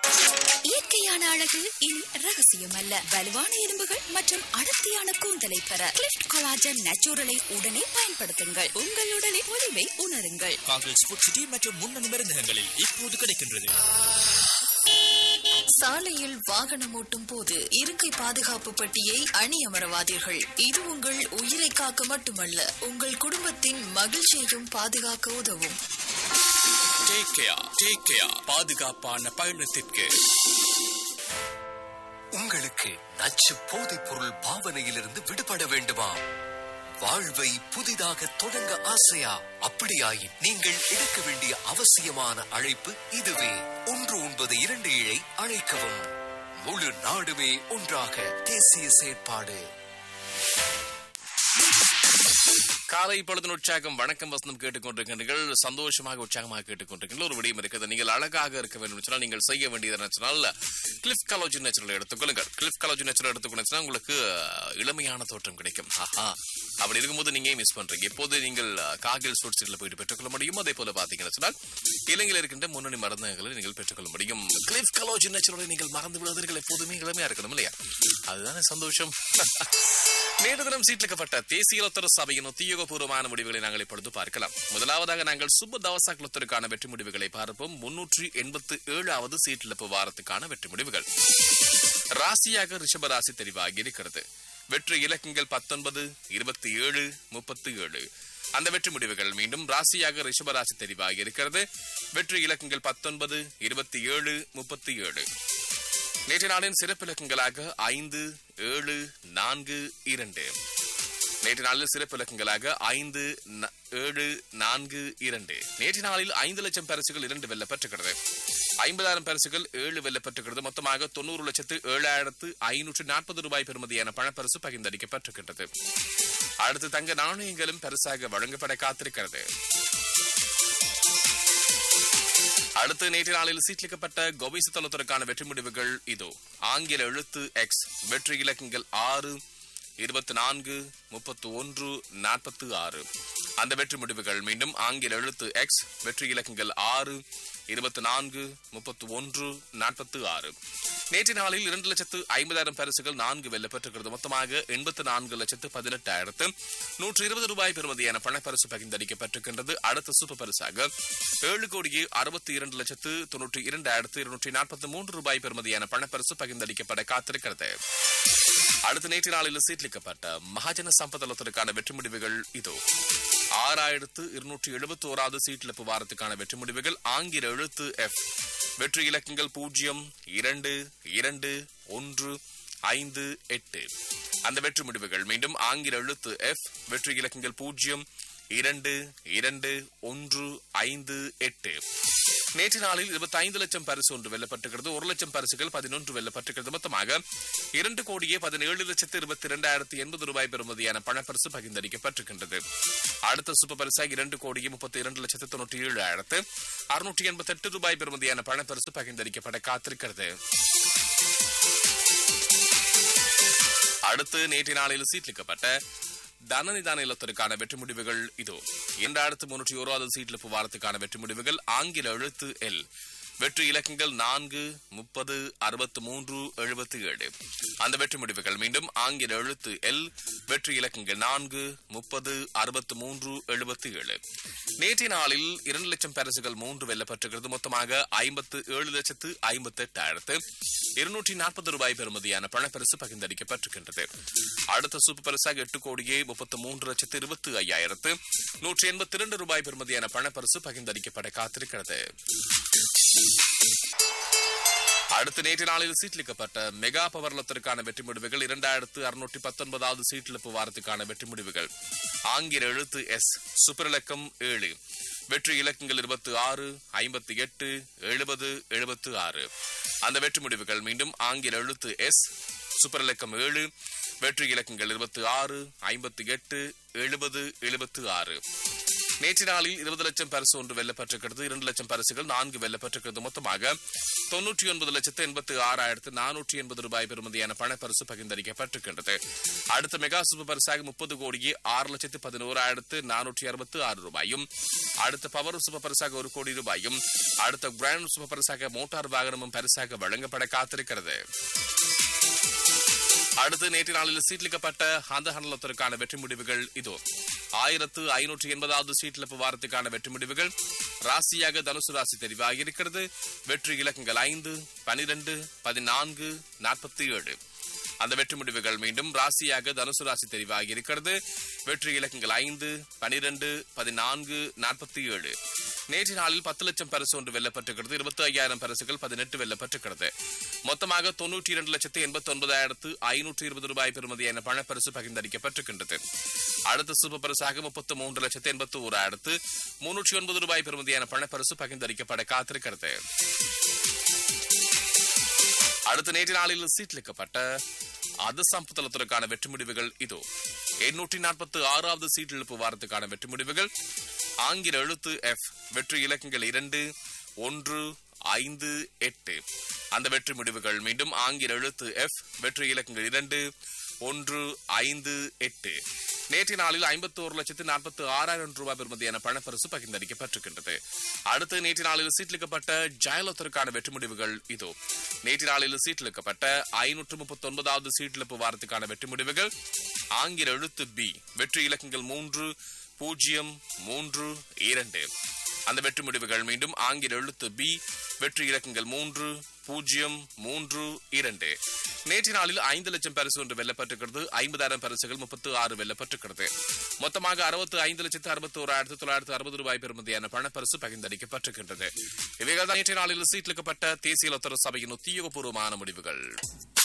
இயற்கையான அழகு இனி ரகசியம் அல்ல வலுவான எலும்புகள் மற்றும் அடர்த்தியான கூந்தலை பெற கிளிஃப்ட் கொலாஜன் நேச்சுரலை உடனே பயன்படுத்துங்கள் உங்கள் உடலின் ஒளிவை உணருங்கள் காங்கிரஸ் ஃபுட் சிட்டி மற்றும் முன்னணி மருந்தகங்களில் இப்போது கிடைக்கின்றது சாலையில் வாகனம் ஓட்டும் போது இருக்கை பாதுகாப்பு பட்டியை அணியமரவாதீர்கள் இது உங்கள் உயிரை காக்க மட்டுமல்ல உங்கள் குடும்பத்தின் மகிழ்ச்சியையும் பாதுகாக்க உதவும் டேக் கேர் டேக் கேர் பாதுகாப்பான பயணத்திற்கு உங்களுக்கு நச்சு போதைப் பொருள் பாவனையிலிருந்து விடுபட வேண்டுமா வாழ்வை புதிதாக தொடங்க ஆசையா அப்படியாயின் நீங்கள் எடுக்க வேண்டிய அவசியமான அழைப்பு இதுவே ஒன்று ஒன்பது இரண்டு ஏழை அழைக்கவும் முழு நாடுமே ஒன்றாக தேசிய செயற்பாடு காலை பொழுதின் உற்சாகம் வணக்கம் வசனம் கேட்டுக்கொண்டிருக்கிறீர்கள் சந்தோஷமாக உற்சாகமாக கேட்டுக்கொண்டிருக்கிறீர்கள் ஒரு விடயம் இருக்குது நீங்கள் அழகாக இருக்க வேண்டும் சொன்னால் நீங்கள் செய்ய வேண்டியது என்ன சொன்னால் கிளிஃப் காலோஜி நேச்சுரல் எடுத்துக்கொள்ளுங்கள் கிளிஃப் காலோஜி நேச்சுரல் எடுத்துக்கொண்டு உங்களுக்கு அஹ், இளமையான தோற்றம் கிடைக்கும் ஆஹா அப்படி இருக்கும்போது நீங்க மிஸ் பண்றீங்க இப்போது நீங்கள் காகில் ஸ்டோர்ஸில் போயிட்டு பெற்றுக்கொள்ள முடியும் அதே போல பாத்தீங்கன்னு சொன்னால் இலங்கையில் இருக்கின்ற முன்னணி மருந்தகங்களை நீங்கள் பெற்றுக்கொள்ள முடியும் கிளிஃப் காலோஜி நேச்சுரலை நீங்கள் மறந்து விடுவதற்கு எப்போதுமே இளமையா இருக்கணும் இல்லையா அதுதானே சந்தோஷம் நேற்று தினம் சீட்லிக்கப்பட்ட தேசிய லொத்தர சபையின் உத்தியோகபூர்வமான முடிவுகளை நாங்கள் இப்பொழுது பார்க்கலாம் முதலாவதாக நாங்கள் சுப்ப தவசாக் லொத்தருக்கான வெற்றி முடிவுகளை பார்ப்போம் முன்னூற்றி எண்பத்து ஏழாவது சீட்டிழப்பு வாரத்துக்கான வெற்றி முடிவுகள் ராசியாக ரிஷபராசி தெரிவாகி இருக்கிறது வெற்றி இலக்கங்கள் பத்தொன்பது இருபத்தி ஏழு முப்பத்தி ஏழு அந்த வெற்றி முடிவுகள் மீண்டும் ராசியாக ரிஷபராசி தெரிவாகி இருக்கிறது வெற்றி இலக்கங்கள் பத்தொன்பது இருபத்தி ஏழு முப்பத்தி ஏழு நேற்று நாளின் சிறப்பு இலக்கங்களாக ஐந்து ஏழு நான்கு இரண்டு நேற்று நாளில் சிறப்பு இலக்கங்களாக ஐந்து ந- ஏழு நான்கு இரண்டு நேற்று நாளில் ஐந்து லட்சம் பரிசுகள் இரண்டு வெல்ல பெற்றுகிறது ஐம்பதாயிரம் பரிசுகள் ஏழு வெல்ல பெற்றுகிறது மொத்தமாக தொண்ணூறு லட்சத்து ஏழாயிரத்து ஐநூற்று நாற்பது ரூபாய் பெறுமதியான பணப்பரிசு பகிர்ந்தளிக்கப்பட்டிருக்கின்றது அடுத்து தங்க நாணயங்களும் பரிசாக வழங்கப்பட காத்திருக்கிறது அடுத்து நேற்று நாளில் சீட்லிக்கப்பட்ட கோபிச தளத்திற்கான வெற்றி முடிவுகள் இதோ ஆங்கில எழுத்து எக்ஸ் வெற்றி இலக்கங்கள் ஆறு இருபத்தி நான்கு முப்பத்து ஒன்று நாற்பத்து ஆறு அந்த வெற்றி முடிவுகள் மீண்டும் ஆங்கில எழுத்து எக்ஸ் வெற்றி இலக்கங்கள் ஆறு இருபத்தி நான்கு முப்பத்து ஒன்று நாற்பத்து ஆறு நேற்று நாளில் இரண்டு லட்சத்து ஐம்பதாயிரம் பரிசுகள் நான்கு வெல்ல பெற்றுகிறது மொத்தமாக எண்பத்து நான்கு லட்சத்து பதினெட்டாயிரத்து நூற்று இருபது ரூபாய் பெறுமதியான பணப்பரிசு பகிர்ந்தளிக்கப்பட்டிருக்கின்றது அடுத்த சூப்பர் பரிசாக ஏழு கோடியே அறுபத்தி இரண்டு லட்சத்து தொன்னூற்றி இரண்டாயிரத்து இருநூற்றி நாற்பத்தி மூன்று ரூபாய் பெறுமதியான பணப்பரிசு பகிர்ந்தளிக்கப்பட காத்திருக்கிறது அடுத்த நேற்று நாளில் சீட்லிக்கப்பட்ட மகாஜன சம்பதளத்திற்கான வெற்றி முடிவுகள் இதோ ஆறாயிரத்து இருநூற்றி எழுபத்தி ஓராவது சீட்டிழப்பு வாரத்துக்கான வெற்றி முடிவுகள் ஆங்கில எழுத்து எஃப் வெற்றி இலக்கங்கள் பூஜ்ஜியம் இரண்டு இரண்டு ஒன்று ஐந்து எட்டு அந்த வெற்றி முடிவுகள் மீண்டும் ஆங்கில எழுத்து எஃப் வெற்றி இலக்கங்கள் பூஜ்ஜியம் இரண்டு இரண்டு ஒன்று ஐந்து எட்டு நேற்று நாளில் இருபத்தி ஐந்து லட்சம் பரிசு ஒன்று வெல்லப்பட்டிருக்கிறது ஒரு லட்சம் பரிசுகள் பதினொன்று வெல்லப்பட்டிருக்கிறது மொத்தமாக இரண்டு கோடியே பதினேழு லட்சத்து இருபத்தி இரண்டாயிரத்தி எண்பது ரூபாய் பெறுமதியான பணப்பரிசு பகிர்ந்தளிக்கப்பட்டிருக்கின்றது அடுத்த சூப்பர் பரிசாக இரண்டு கோடியே முப்பத்தி இரண்டு லட்சத்து தொண்ணூற்றி ஏழாயிரத்து அறுநூற்றி எண்பத்தி எட்டு ரூபாய் பெறுமதியான பணப்பரிசு பகிர்ந்தளிக்கப்பட காத்திருக்கிறது அடுத்து நேற்று நாளில் சீட்லிக்கப்பட்ட தனநிதான இல்லத்திற்கான வெற்றி முடிவுகள் இதோ இரண்டாயிரத்து முன்னூற்றி ஓராவது சீட்லிப்பு வாரத்துக்கான வெற்றி முடிவுகள் ஆங்கில எழுத்து எல் வெற்றி இலக்கங்கள் நான்கு முப்பது அறுபத்து மூன்று எழுபத்தி ஏழு அந்த வெற்றி முடிவுகள் மீண்டும் ஆங்கில எழுத்து எல் வெற்றி இலக்கங்கள் நான்கு முப்பது அறுபத்து மூன்று எழுபத்தி ஏழு நேற்றைய நாளில் இரண்டு லட்சம் பரிசுகள் மூன்று வெல்லப்பட்டிருக்கிறது மொத்தமாக ஐம்பத்து ஏழு லட்சத்து ஐம்பத்தி எட்டாயிரத்து இருநூற்றி நாற்பது ரூபாய் பெறுமதியான பணப்பரிசு பகிர்ந்தளிக்கப்பட்டிருக்கின்றது அடுத்த சூப்பர் பரிசாக எட்டு கோடியே முப்பத்து மூன்று லட்சத்து இருபத்தி ஐயாயிரத்து நூற்றி எண்பத்தி இரண்டு ரூபாய் பெறுமதியான பணப்பரிசு பகிர்ந்தளிக்கப்பட காத்திருக்கிறது அடுத்த நேற்று நாளில் சீட்லிக்கப்பட்ட மெகா பவர்லத்திற்கான வெற்றி முடிவுகள் இரண்டாயிரத்து அறுநூற்றி பத்தொன்பதாவது சீட்டிழப்பு வாரத்துக்கான வெற்றி முடிவுகள் ஆங்கில எழுத்து எஸ் சூப்பர் இலக்கம் ஏழு வெற்றி இலக்கங்கள் இருபத்தி ஆறு ஐம்பத்தி எட்டு எழுபது எழுபத்து ஆறு அந்த வெற்றி முடிவுகள் மீண்டும் ஆங்கில எழுத்து எஸ் சூப்பர் இலக்கம் ஏழு வெற்றி இலக்கங்கள் இருபத்தி ஆறு ஐம்பத்தி எட்டு எழுபது எழுபத்து ஆறு நேற்று நாளில் இருபது லட்சம் பரிசு ஒன்று வெல்லப்பட்டிருக்கிறது இரண்டு லட்சம் பரிசுகள் நான்கு வெல்லப்பட்டிருக்கிறது மொத்தமாக தொன்னூற்றி ஒன்பது லட்சத்து எண்பத்தி ஆறாயிரத்து நானூற்றி எண்பது ரூபாய் பெறுமதியான பணப்பரிசு பகிர்ந்தளிக்கப்பட்டிருக்கின்றது அடுத்த மெகா சூப்பர் பரிசாக முப்பது கோடியே ஆறு லட்சத்து பதினோராயிரத்து நானூற்றி அறுபத்து ஆறு ரூபாயும் அடுத்த பவர் சூப்பர் பரிசாக ஒரு கோடி ரூபாயும் அடுத்த கிராண்ட் சூப்பர் பரிசாக மோட்டார் வாகனமும் பரிசாக வழங்கப்பட காத்திருக்கிறது அடுத்து நேற்று நாளில் சீட்லிக்கப்பட்ட அந்த ஹண்டலத்திற்கான வெற்றி முடிவுகள் இதோ ஆயிரத்து ஐநூற்றி எண்பதாவது சீட்டிழப்பு வாரத்துக்கான வெற்றி முடிவுகள் ராசியாக தனுசு ராசி தெரிவாகியிருக்கிறது வெற்றி இலக்கங்கள் ஐந்து பனிரெண்டு பதினான்கு நாற்பத்தி ஏழு அந்த வெற்றி முடிவுகள் மீண்டும் ராசியாக தனுசு ராசி தெரிவாகி இருக்கிறது வெற்றி இலக்கங்கள் ஐந்து பனிரெண்டு பதினான்கு நாற்பத்தி ஏழு நேற்று நாளில் பத்து லட்சம் பரிசு ஒன்று வெல்லப்பட்டிருக்கிறது இருபத்தி ஐயாயிரம் பரிசுகள் பதினெட்டு வெல்லப்பட்டிருக்கிறது மொத்தமாக தொன்னூற்றி இரண்டு லட்சத்து எண்பத்தி ஒன்பதாயிரத்து ஐநூற்றி இருபது ரூபாய் பெறுமதியான பணப்பரிசு பகிர்ந்தளிக்கப்பட்டிருக்கின்றது அடுத்த சூப்பர் பரிசாக முப்பத்து மூன்று லட்சத்து எண்பத்தி ஓராயிரத்து முன்னூற்றி ஒன்பது ரூபாய் பெறுமதியான பணப்பரிசு பகிர்ந்தளிக்கப்பட காத்திருக்கிறது அடுத்த நேற்று நாளில் சீட்லிக்கப்பட்ட அது சம்புத்தளத்திற்கான வெற்றி முடிவுகள் இதோ எண்ணூற்றி நாற்பத்தி ஆறாவது சீட்டிழப்பு வாரத்துக்கான வெற்றி முடிவுகள் ஆங்கில எழுத்து எஃப் வெற்றி இலக்கங்கள் இரண்டு ஒன்று ஐந்து எட்டு அந்த வெற்றி முடிவுகள் மீண்டும் ஆங்கில எழுத்து எஃப் வெற்றி இலக்கங்கள் இரண்டு ஒன்று ஐந்து எட்டு நேற்றைய நாளில் ஐம்பத்தோரு லட்சத்து நாற்பத்தி ஆறாயிரம் ரூபாய் பெறுமதியான பணப்பரிசு பகிர்ந்தளிக்கப்பட்டிருக்கின்றது அடுத்து நேற்று நாளில் சீட்லிக்கப்பட்ட ஜெயலலிதாவுக்கான வெற்றி முடிவுகள் இதோ நேற்று நாளில் சீட்லிக்கப்பட்ட ஐநூற்று முப்பத்தி ஒன்பதாவது சீட்டிழப்பு வாரத்துக்கான வெற்றி முடிவுகள் ஆங்கில எழுத்து பி வெற்றி இலக்கங்கள் மூன்று பூஜ்ஜியம் மூன்று இரண்டு அந்த வெற்றி முடிவுகள் மீண்டும் ஆங்கில எழுத்து பி வெற்றி இலக்கங்கள் மூன்று பூஜ்ஜியம் மூன்று இரண்டு நேற்று நாளில் ஐந்து லட்சம் பரிசு ஒன்று வெல்லப்பட்டிருக்கிறது ஐம்பதாயிரம் பரிசுகள் முப்பத்து ஆறு வெல்லப்பட்டிருக்கிறது மொத்தமாக அறுபத்து ஐந்து லட்சத்து அறுபத்தி ஓராயிரத்து தொள்ளாயிரத்து அறுபது ரூபாய் பெறுமதியான பணப்பரிசு பகிர்ந்தளிக்கப்பட்டிருக்கின்றது இவைகள் தான் நேற்றைய நாளில் சீட்லிக்கப்பட்ட தேசிய லொத்தர சபையின் உத்தியோகபூர்வமான முடிவுகள்